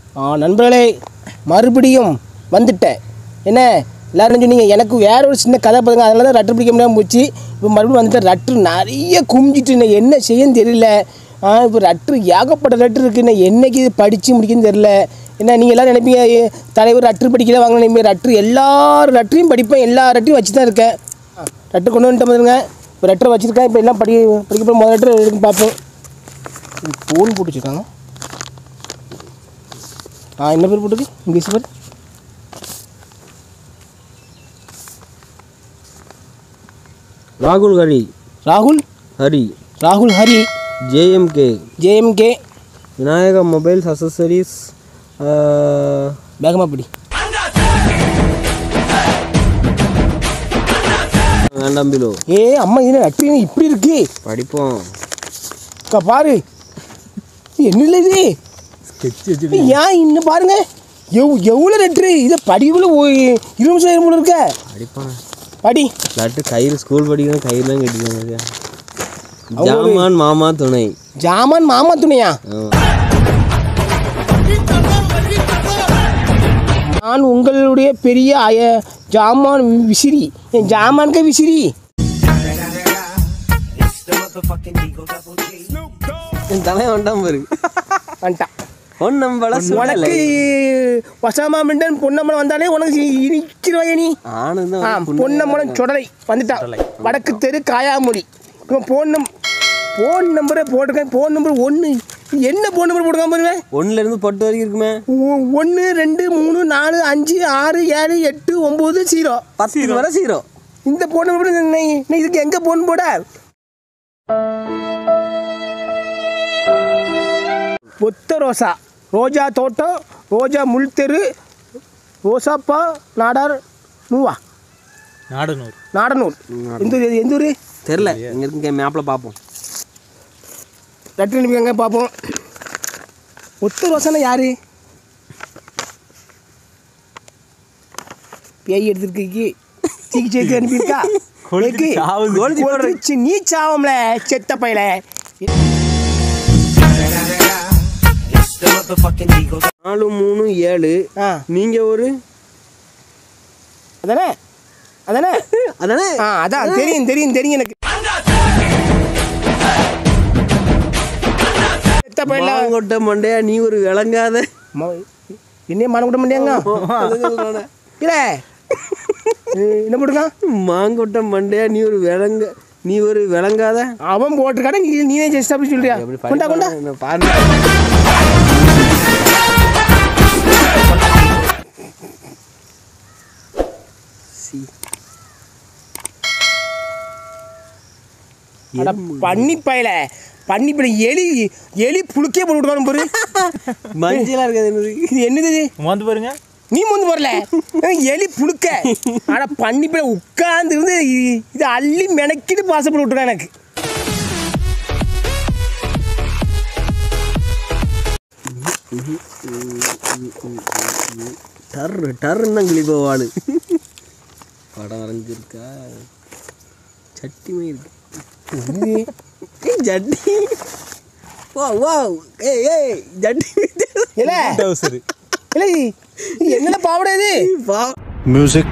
ஆ நண்பர்களே மறுபடியும் வந்துட்டேன் என்ன எல்லாரும் சொன்னீங்க எனக்கு வேற ஒரு சின்ன கதை பாருங்க அதனால தான் ரட்டு பிடிக்க முடியாமல் போச்சு இப்போ மறுபடியும் வந்துட்டேன் ரட்டு நிறைய குமிஞ்சிட்டு நான் என்ன செய்யன்னு தெரியல ஆ இப்போ ரட்டு ஏகப்பட்ட ரட்டு இருக்குது நான் என்னைக்கு இது படித்து முடிக்குன்னு தெரியல என்ன நீங்கள் எல்லாம் நினைப்பீங்க ஏ, தலைவர் ரட்டு படிக்கல வாங்க நினைப்பீங்க ரட்டு எல்லா ரட்டையும் படிப்பேன் எல்லா ரட்டையும் வச்சு தான் இருக்கேன் ஆ, ரட்டு கொண்டு வந்துட்டு வந்துருங்க இப்போ ரட்டரை வச்சுருக்கேன் இப்போ எல்லாம் படி படிக்க போகிற முதல் ரட்டு எடுத்து பார்ப்போம் ஃபோன் போட்டு வச்சுருக்காங்க ஆ என்ன பேர் போட்டுருக்கு இங்கிலீஷ் பேர் ராகுல் ஹரி ராகுல் ஹரி ராகுல் Hari JMK JMK Vinayaka mobiles அசசரிஸ் வேகமாக படி வேண்டாம் பிலோ ஏ அம்மா இது நட்டு இப்படி இருக்கு படிப்போம் அக்கா பாரு என்ன இல்லை இது ஏன் இன்னும் பாருங்க எவ் எவ்வளோ ரெட்ரு இதை படிக்குள்ள இருபது நிமிஷம் இருபது இருக்க படிப்பானே படி இல்லாட்டு கயிறு ஸ்கூல் படிக்கணும் கயிறுலாம் கட்டிக்கோங்க ஜாமான் மாமா துணை ஜாமான் மாமா துணையா ஆமா. நான் உங்களுடைய பெரிய அய ஜாமான் விசிறி என் ஜாமான்க விசிறி என் தலையை வேண்டாம் பாரு வந்துட்டான் ஒன் நம்பள உனக்கு வசமா மிண்டன் பொன்னம்மன் வந்தாலே உனக்கு இனிக்கிறவைய நீ ஆனந்தம் ஆ பொன்னம்மன் சுடலை வந்துட்டான் வடக்கு தெரு காயாமொழி இவன் ஃபோன் நம் ஃபோன் நம்பரை போட்டிருக்கேன் ஃபோன் நம்பர் ஒன்று என்ன ஃபோன் நம்பர் போட்டிருக்கான் பாருங்க ஒன்னுல இருந்து பட்டு வரைக்கும் இருக்குமே ஒன்று ரெண்டு மூணு நாலு அஞ்சு ஆறு ஏழு எட்டு ஒம்பது ஜீரோ பத்து வரை சீரோ இந்த ஃபோன் நம்பர் நீ நீ இதுக்கு எங்கே ஃபோன் போட ஒத்த ரோசா ரோஜா தோட்டம் ரோஜா முள் தெரு ரோசாப்பா நாடார் நூவா நாடனூர் நாடனூர் எந்த ஊர் இது? எந்த ஊர் தெரில இங்க இருக்கு மேப்பில் பார்ப்போம் லெட்டர் அனுப்பிக்கங்க பார்ப்போம் ஒத்த ரோசானா யாரு பேய் எடுத்துருக்கு சீக்கி சேர்த்து அனுப்பியிருக்கா கொளுத்திட்டு ஏக்கு? சாவுது. கொளுத்திச்சு நீ சாவம்ல செத்த பையல நாலு மூணு ஏழு ஆ நீங்க ஒரு அதானே அதானே அதானே ஆ அதான் தெரியும் தெரியும் தெரியும் எனக்கு செத்த பையல மாங்கொட்டை மண்டையா நீ ஒரு விளங்காத என்னைய மனம் விட மாட்டியாங்க இல்ல என்ன போட்டுருக்கான் மாங்கொட்டை மண்டையா நீ ஒரு விளங்க நீ ஒரு விளங்காத அவன் போட்டிருக்கான நீ நீனே ஜஸ்ட் அப்படி சொல்றியா எப்படி கொண்டா கொண்டா படிப்பானே? நான் பாருங்க சி. அட பண்ணி பயல பண்ணி பையல எலி எலி புழுக்கே போட்டு விடுவான் பாரு மஞ்சளா இருக்காது என்னது இது என்னது இது வந்து பாருங்க நீ முந்து வரல எலி புழுக்க ஆனா பண்ணி பையல உட்கார்ந்து இருந்து இ- இது அள்ளி மெனக்கிட்டு பாசப்பட்டு விட்டுறான் எனக்கு டர் டர்ன்னு தான் கிளிப்போ வாழு படம் வரைஞ்சிருக்கா சட்டி மாதிரி இருக்கு இது ஏய் ஜட்டி வா வா ஏய் ஏய் ஜட்டி இல்ல டவுசரு இல்ல இது என்னென்ன பாவடா இது வா music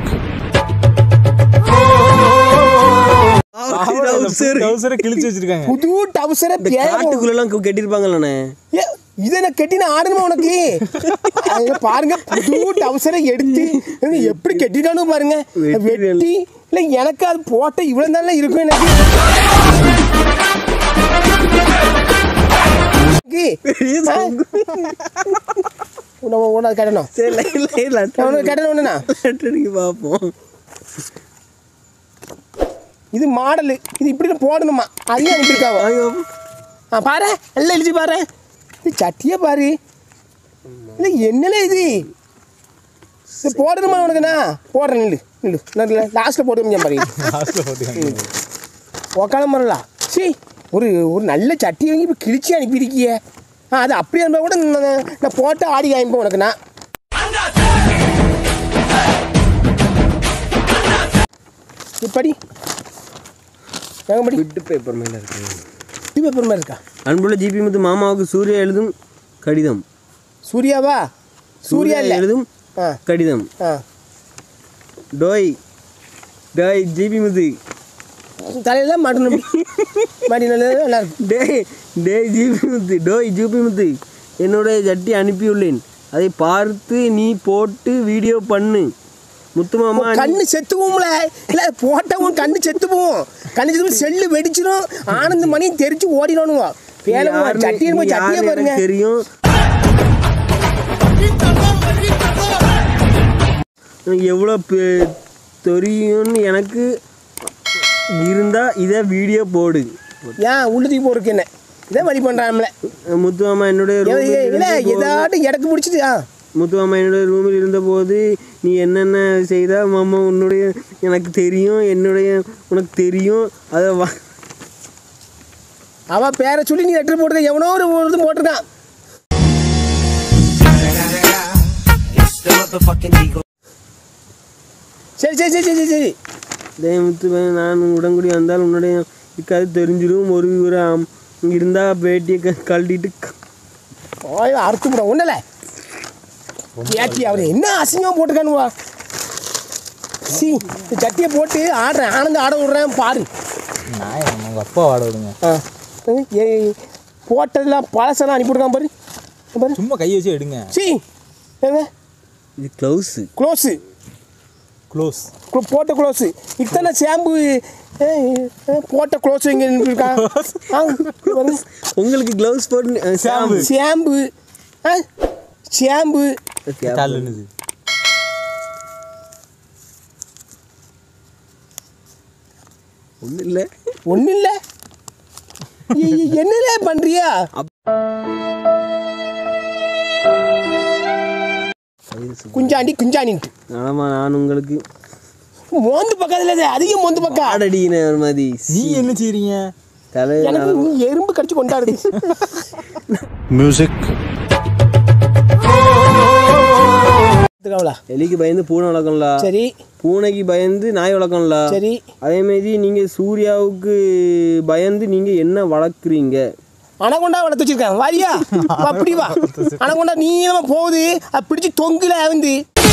டவுசரை கிழிச்சு வச்சிருக்காங்க புது டவுசரை இந்த காட்டுக்குள்ளெல்லாம் கட்டியிருப்பாங்கல்லண்ணே இதை நான் கட்டின ஆடணுமா உனக்கு அது பாருங்க புது டவுசரை எடுத்து இது எப்படி கட்டிட்டானு பாருங்க வெட்டி இல்லை எனக்கு அது போட்ட இவ்வளோ நாள்ல இருக்கும் எனக்கு எனக்கு, ஆ? உன்னை உன்னை அது கட்டணும் சரி லைன் லைன் நான் உனக்கு கட்டணும் ஒன்றுண்ணா லெட்டருக்கு பார்ப்போம் இது மாடலு இது இப்படி போடணுமா அதையும் அனுப்பியிருக்காவோ வாங்க பார்ப்போம். ஆ பாரு எல்லாம் எழுதி பாரு இது சட்டியே பாரு இல்லை என்னலே இது இது போடணுமா உனக்குண்ணா போடுறேன் நில்லு நில்லு நல்ல லாஸ்ட்டில் போட்டு முடியும் பாரு லாஸ்ட்டில் போட்டுக்காங்க உக்கால மரலா சரி ஒரு ஒரு நல்ல சட்டி வாங்கி இப்போ கிழிச்சு அனுப்பியிருக்கியே ஆ அது அப்படியே இருந்தால் கூட நான் நான் போட்டு ஆடி காமிப்பேன் உனக்குண்ணா இப்படி வேக படி பிட்டு பேப்பர் மேலே இருக்கு இது பேப்பர் மாதிரி இருக்கா அன்புள்ள ஜிபி முத்து மாமாவுக்கு சூர்யா எழுதும் கடிதம் சூர்யாவா சூர்யா இல்ல எழுதும் ஆ கடிதம் ஆ டோய் டோய் ஜிபி முது தலையில மாட்டணும் மாட்டி நல்லது நல்லா இருக்கும் டேய் டேய் ஜிபி முத்து டோய் ஜிபி முத்து என்னுடைய ஜட்டி அனுப்பியுள்ளேன் அதை பார்த்து நீ போட்டு வீடியோ பண்ணு முத்துமாமா உன் கண்ணு செத்து போகும்ல இல்ல போட்டா உன் கண்ணு செத்து போகும் கண்ணு செத்து போகும், செல்லு வெடிச்சிடும் ஆனந்த மணி தெரிச்சு ஓடிடணுங்க பேல சட்டியை போய் சட்டியை பாருங்க தெரியும் எனக்கு எவ்வளோ பெ- தெரியும்னு எனக்கு இருந்தா இதை வீடியோ போடு ஏன் உள்ளுக்கு போறதுக்கு என்ன இதை வழி பண்றான்ல முத்துமாமா என்னுடைய இல்ல ரூமில் ஏதாட்டும் இடக்கு பிடிச்சிட்டு ஆ முத்துமாமா என்னுடைய ரூமில் இருந்தபோது நீ என்னென்ன செய்தா மாமா உன்னுடைய எனக்கு தெரியும் என்னுடைய உனக்கு தெரியும் அதை வா அவ பேரை சொல்லி நீ லெட்டர் போட்டுருக்க எவனோ ஒரு ஒரு இது போட்டிருக்கான் சரி சரி சரி சரி சரி டேய் முத்து நான் உடன்குடி வந்தால் உன்னுடைய இருக்காது தெரிஞ்சிடும் ஒரு ஒரு ஆம், இங்க இருந்தா பேட்டியை க கழட்டிட்டு க- ஓய் அறுத்து விட ஒன்றும் இல்லை ஏச்சி அவர் என்ன அசிங்கம் போட்டுக்கானுவா சி இந்த சட்டியை போட்டு ஆடுறேன் ஆனந்த ஆட விடுறேன் பாரு நான் உங்கள் அப்பா வாட விடுங்க ஆ ஏய், போட்டதெல்லாம் பழசெல்லாம் அனுப்பி விடுக்கான் பாரு இங்க பாரு சும்மா கையை வச்சு எடுங்க சி ஏங்க இது க்ளவுஸு க்ளோஸு க்ளோஸ் போட்ட க்ளோஸு இத்தனை ஷாம்பு போட்ட க்ளோஸ் எங்கே இருக்கா ஆ இங்க பாருங்க உங்களுக்கு க்ளவுஸ் போட்டு அஹ், ஷாம்பு. ஷாம்பு ஆ ஷாம்பு Okay, தள்ளுனுது ஒண்ணும் இல்லை ஒன்றும் இல்லை என்னல பண்ணுறியா குஞ்சாண்டி குஞ்சாண்டின்ட்டு ஆமா நான் உங்களுக்கு மோந்து பக்கத்துல இது அதிகம் மோந்து பக்கம் ஆடடின ஒரு மாதிரி நீ என்ன செய்றீங்க தலை எனக்கு நீ எறும்பு கடிச்சு கொண்டாடுது music எடுத்துக்காவலா எலிக்கு பயந்து பூனை வளர்க்கணும்ல சரி பூனைக்கு பயந்து நாய் வளர்க்கணும்ல சரி அதே மாதிரி நீங்க சூர்யாவுக்கு பயந்து நீங்க என்ன வளர்க்குறீங்க அனகொண்டா வளர்த்து வச்சிருக்கேன் வாரியா அப்படி வா அனகொண்டா நீளமா போகுது அது பிடிச்சி தொங்குல வந்து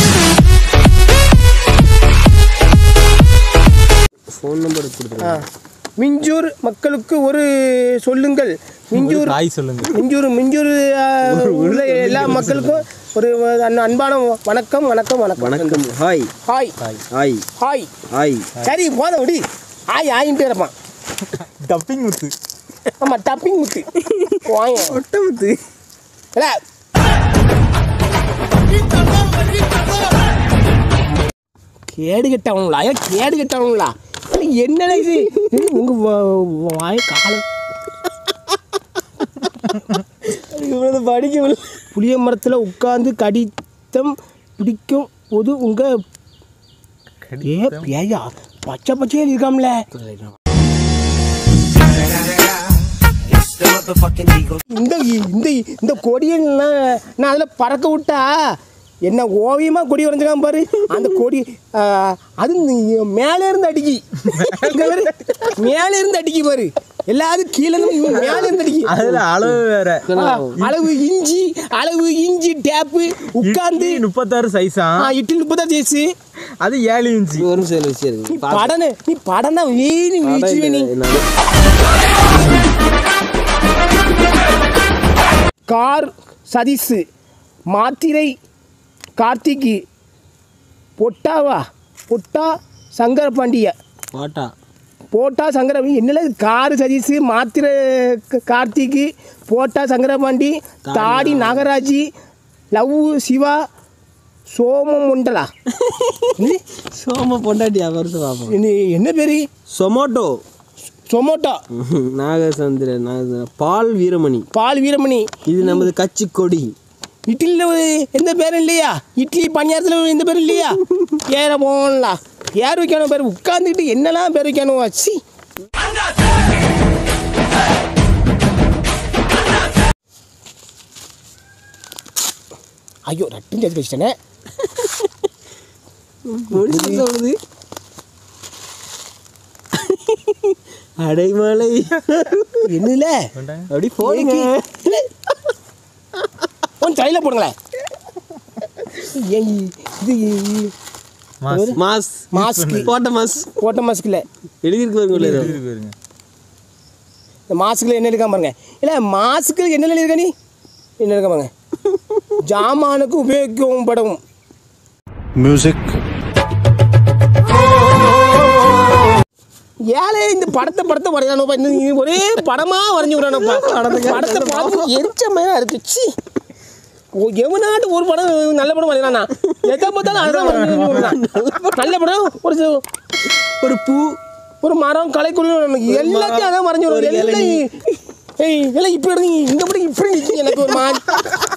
ஃபோன் நம்பர் கொடுத்துருங்க ஆ. மிஞ்சூர் மக்களுக்கு ஒரு சொல்லுங்கள் மிஞ்சூர் தாய் சொல்லுங்க மிஞ்சூர் மிஞ்சூர் ஆ, உள்ள எல்லா மக்களுக்கும் ஒரு அன்- அன்பான வணக்கம் வணக்கம் வணக்கம் வணக்கம் hi hi hi hi hi சரி போதும் விடி ஆய் ஆயின்ட்டு இருப்பான் டப்பிங் முத்து ஆமா டப்பிங் முத்து வாங்க ஒட்டமுத்து இல்ல கேடு கெட்டவங்களா ஏன் கேடு கெட்டவங்களா இல்ல, என்னடா இது இது உங்க வா- வாய் காலம் இவ்வளவு படிக்க புளிய மரத்தில் உட்கார்ந்து கடித்தம் பிடிக்கும் போது உங்க ஏ பேயா பச்சை பச்சையா இருக்காம்ல இந்த இந்த இந்த கொடியெல்லாம் நான் அதில் பறக்க விட்டா என்ன ஓவியமாக கொடி வரைஞ்சிக்காம பாரு அந்த கொடி ஆ, அது நீ- மேலே இருந்து அடிக்கி இங்க பாரு மேலே இருந்து அடிக்கி பாரு எல்லாரும் கீழே இருந்து இவன் மேலே இருந்து அடிக்கி அதுல அளவு வேற ஆ, அளவு இஞ்சி அளவு இஞ்சி டேப்பு உட்கார்ந்து இட்லி முப்பத்தாறு சைஸா இட்டு முப்பதா ஜெயிச்சு அது ஏழு இன்ச்சு ஒரு சேல் வச்சிருங்க நீ படனு நீ படம் தான் வீணு வீச்சு நீ கார் சதீஷு மாத்திரை கார்த்திக்கு பொட்டாவா பொட்டா சங்கர பாண்டிய பாட்டா போட்டா சங்கர என்னல கார் சதீஷு மாத்திரை க- கார்த்திக்கு போட்டா சங்கரபாண்டி தாடி நாகராஜி லவ் சிவா சோமமுண்டலா இது சோம பொண்டாட்டி வருஷம் பார்ப்போம் இது என்ன பேரு சொமோட்டோ சொமோட்டோ நாகசந்திரன் நாகசந்திரன் பால் வீரமணி பால் வீரமணி இது நமது கட்சி கொடி இட்லியில் எந்த பேரும் இல்லையா இட்லி பணியாரத்தில் எந்த பேரும் இல்லையா ஏற போகலாம் யார் வைக்கணும் பேர் உட்காந்துக்கிட்டு என்னெல்லாம் பேர் வைக்கணும் சி ஐயோ ரட்டும் சேர்த்து வச்சிட்டேனே வருது அடைமலை என்னல அப்படி போடுங்க கொஞ்சம் தலையில் போடுங்களேன் ஏய், இது மாஸ் மாஸ் மாஸ்க் போட்ட மாஸ் போட்ட மாஸ்கில் எழுதியிருக்கு பாருங்க உள்ள ஏதோ. இருக்கு பாருங்க இந்த மாஸ்கில் என்ன இருக்கா பாருங்க இல்லை மாஸ்கில் என்ன இருக்கா நீ என்ன இருக்கா பாருங்க ஜாமானுக்கு உபயோகிக்கவும் படும் music, ஏழை இந்த படத்தை படத்தை வரையானப்பா இந்த இது ஒரே படமா வரைஞ்சு விடானப்பா படத்தை பார்த்து எரிச்சமையா இருக்கு ச்சீ ஓ எவனாட்டு ஒரு படம் நல்ல படம் வரையறானா எதை பார்த்தாலும் அதுதான் வரைஞ்சு விடுறான். நல்ல படம் ஒரு சி- ஒரு பூ ஒரு மரம் கலைக்குள்ள எல்லாத்தையும் அதான் வரைஞ்சு ஒரு விடுவோம் எல்லாம் இளநீ. ஏய் எல்லாம் இப்படி இருங்க இந்த படம் இப்படி நிற்கும் எனக்கு ஒரு மாதிரி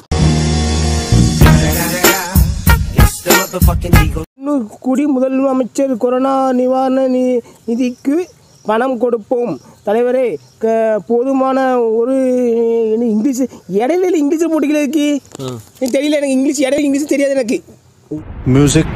இன்னும் குடி முதலமைச்சர் கொரோனா நிவாரண நி நிதிக்கு பணம் கொடுப்போம் தலைவரே க போதுமான ஒரு என்ன இங்கிலீஷ் இடையில இங்கிலீஷில் போட்டிக்கல இருக்கு எனக்கு தெரியல எனக்கு இங்கிலீஷ் இடையில இங்கிலீஷ் தெரியாது எனக்கு music,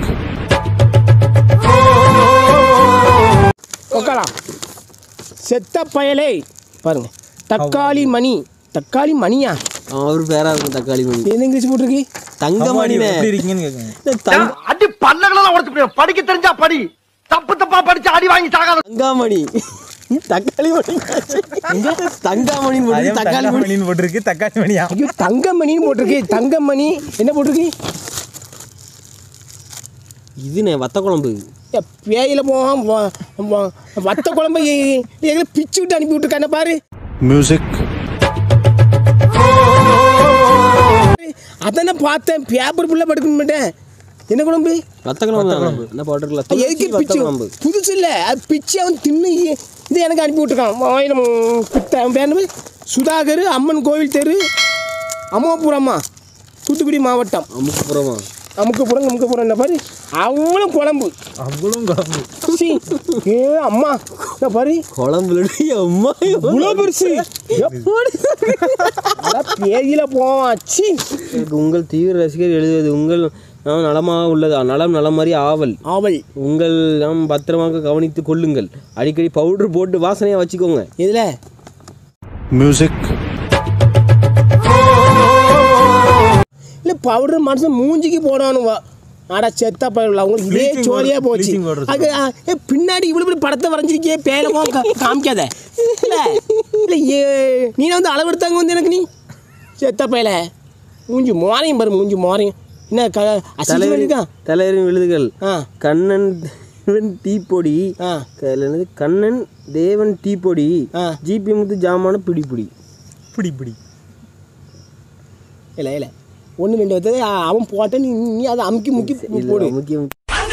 உட்காலாம் செத்த பயலே பாருங்க தக்காளி மணி தக்காளி மணியா அவர் பேரா இருக்கும் தக்காளி மணி என்ன இங்கிலீஷ் போட்டிருக்கு தங்கமணினே எப்படி இருக்கீங்கன்னு கேட்குங்க இந்த தங்க- அடி பல்லகளெல்லாம் உடச்சு போய் படிக்க தெரிஞ்சா படி தப்பு தப்பா படிச்சு அடி வாங்கி சாகாத தங்காமணி தக்காளி மணி தங்காமணி அதே தக்காளி தக்காளி மணி மணின்னு போட்டிருக்கு தக்காளி மணியா ஐயோ தங்கமணின்னு போட்டிருக்கு தங்கமணி என்ன போட்டிருக்கு இதுனே வத்த குழம்பு ஏ, பேயில போவான் வ- வ- வத்த குழம்பு எ- எங்களை பிச்சு விட்டு அனுப்பி விட்டுருக்கான பாரு music, அதானே பார்த்தேன் பேப்பர் ஃபுல்லாக படுக்க மாட்டேன் என்ன குழம்பு வத்த குழம்பு தானே? என்ன போட்டிருக்கல அது எதுக்கு துளசி வத்த பிச்சு குழம்பு புதுசு இல்லை அது பிச்சு அவன் தின்னு இ- இது எனக்கு அனுப்பி விட்டுருக்கான் ஆயிரம் பித்த அவன் பேர் என்னது? சுதாகர் அம்மன் கோவில் தெரு அம்மாபுரம்மா தூத்துக்குடி மாவட்டம் அமுக்குப்புறமா அமுக்கப்புறம் அமுக்கப்புறம் என்ன பாரு அவ்வளோ குழம்பு அவ்வளோ குழம்பு சீ, ஏ அம்மா என்ன பாரு குழம்புல அம்மா இவ்வளோ பெருசு எப்படி பேதியில் போவான் சி உங்கள் தீவிர ரசிகர் எழுதுவது உங்கள் நாம் நலமாக உள்ளதா நலம் நலம் மாதிரி ஆவல் ஆவல் உங்கள் நாம் பத்திரமாக கவனித்து கொள்ளுங்கள் அடிக்கடி பவுடர் போட்டு வாசனையாக வச்சுக்கோங்க இதில் music, இல்லை பவுடர் மனுஷன் மூஞ்சிக்கு போடணுவா ஆடா செத்தா பயில அவங்களுக்கு இதே Bleaching சோழியா powder- போச்சு bleaching powder அது ஆ, ஏ, பின்னாடி இவ்வளோ பெரிய படத்தை வரைஞ்சிருக்கியே பேலவும் காமிக்காத இல்லை இல்லை ஏ நீ வந்து அளவெடுத்தாங்க வந்து எனக்கு நீ செத்த பயல மூஞ்சி மோரையும் பாரு மூஞ்சி மோரையும் என்ன க அசிங்க தலைவர் இருக்கா தலைவரின் விழுதுகள் ஆ கண்ணன் தேவன் டீப்பொடி ஆ அதுல என்னது கண்ணன் தேவன் டீப்பொடி ஆ. ஜிபி முத்து ஜாமான பிடிப்பிடி பிடி பிடி இல்லை இல்லை ஒன்று ரெண்டு வந்து அவன் போட்டேன் நீ நீ அதை அமுக்கி முக்கி போடு முக்கியம்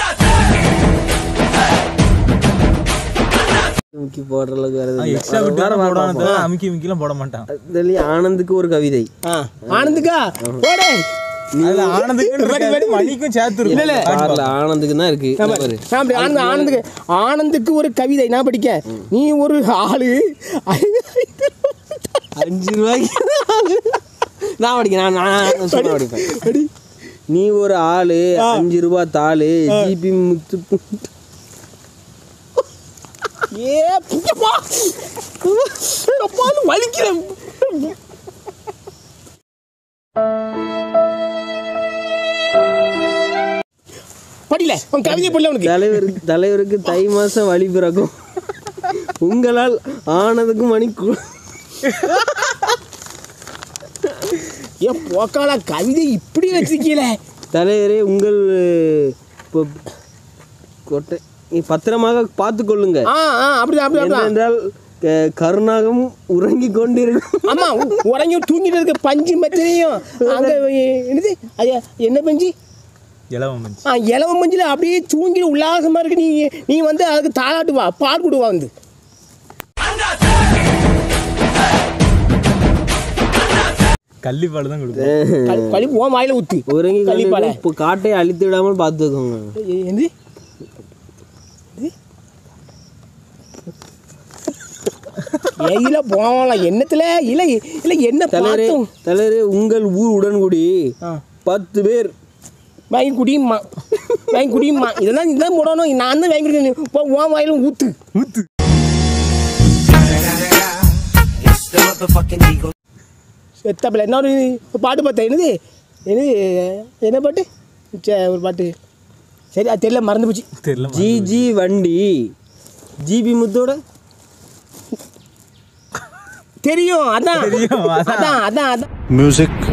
முக்கி போடுற அளவுக்கு வேற எதுவும் இல்ல. எக்ஸ்ட்ரா விட்டு வேற தான் வேற போடுவானே பார்ப்போம். தவிர அமுக்கி முக்கிலாம் போட மாட்டான் அதுலயே ஆனந்துக்கு ஒரு கவிதை ஆ ஆனந்துக்கா போடு அதுல ஆனந்துக்கு மணிக்கும் சேர்த்து இல்ல, இல்ல. பாடல ஆனந்துக்கு தான் இருக்கு ஆமா. பாரு நான் அப்படி ஆனந்த ஆனந்துக்கு ஆனந்துக்கு ஒரு கவிதை நான் படிக்க நீ ஒரு ஆளு அஞ்சு ரூபாய்க்கு நான் படிக்கிறேன் நான் நான் சும்மா படிப்பேன் நீ ஒரு ஆளு அஞ்சு ரூபா தாளு ஜிபி முத்து ஏ புரியப்பா அப்பான்னு வலிக்கிறேன் படியில உன் கவிதை படில உனக்கு தலைவருக்கு தலைவருக்கு தை மாசம் வழி பிறக்கும் உங்களால் ஆனதுக்கும் மணி கு- ஏன் போக்கால கவிதை இப்படி வச்சிருக்கீல தலைவரே உங்கள் இப்போ கொட்டை நீ பத்திரமாக பார்த்து கொள்ளுங்க ஆ ஆ அப்படி அப்படி அப்படி ஏனென்றால் க- கருணாகம் உறங்கி கொண்டிருக்கும் ஆமா உ- உறங்கி தூங்கிட்டு இருக்க பஞ்சு மெத்தனையும் அங்க என்னது ஐயா என்ன பஞ்சு இலவம் மஞ்சள் ஆ இலவ மஞ்சள் அப்படியே தூங்கி உல்லாசமா இருக்கு நீ நீ வந்து அதுக்கு தாளாட்டு வா பால் கொடுவா வந்து கள்ளிப்பால் தான் கொடுப்பேன் களி- களி உன் வாயில ஊத்து உறங்கி கள்ளிப்பாலை. கொண்டிருக்கும் இப்போ காட்டை அழித்து விடாமல் பார்த்துக்கோங்க எ- என்னது ஏயில போகலாம் என்னத்துல இல்ல இல்ல என்ன தலைவரே பார்த்தோம் தலைவரே உங்கள் ஊர் உடன்குடி ஆ. பத்து பேர் வாங்கி குடியுமா வாங்கி குடியுமா இதெல்லாம் இதுதான் போடணும் நான் தான் வாங்கி குடிக்கணும் இப்போ உன் வாயில ஊத்து ஊத்து செத்தப்பில் என்ன ஒரு பாட்டு பார்த்தேன் என்னது என்னது என்ன பாட்டு சே ஒரு பாட்டு சரி அது தெரியல மறந்து போச்சு தெரியல ஜிஜி வண்டி ஜிபி முத்தோட தெரியும் அதான் தெரியும், அதான். அதான் அதான் அதான் music